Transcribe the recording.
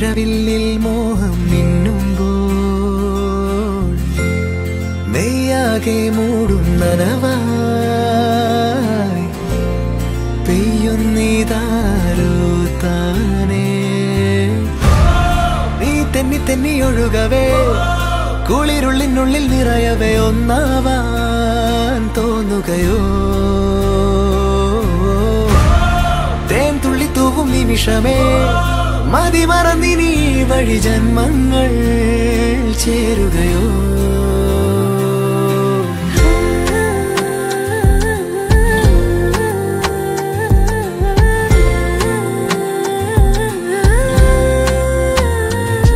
മഴവില്ലിൽ മോഹം മിന്നുമ്പോൾ നെയ്യാകെ മൂടും നനവായി പെയ്യുന്നിതാരോ താനേ നീ തെന്നി തെന്നി ഒഴുകവേ കുളിരുള്ളിനുള്ളിൽ നിറയവേ ഒന്നാവാൻ തോന്നുകയോ തേൻ തുള്ളി തൂവും നിമിഷമേ മതി മറന്നിനി വഴി ജന്മങ്ങൾ ചേരുകയോ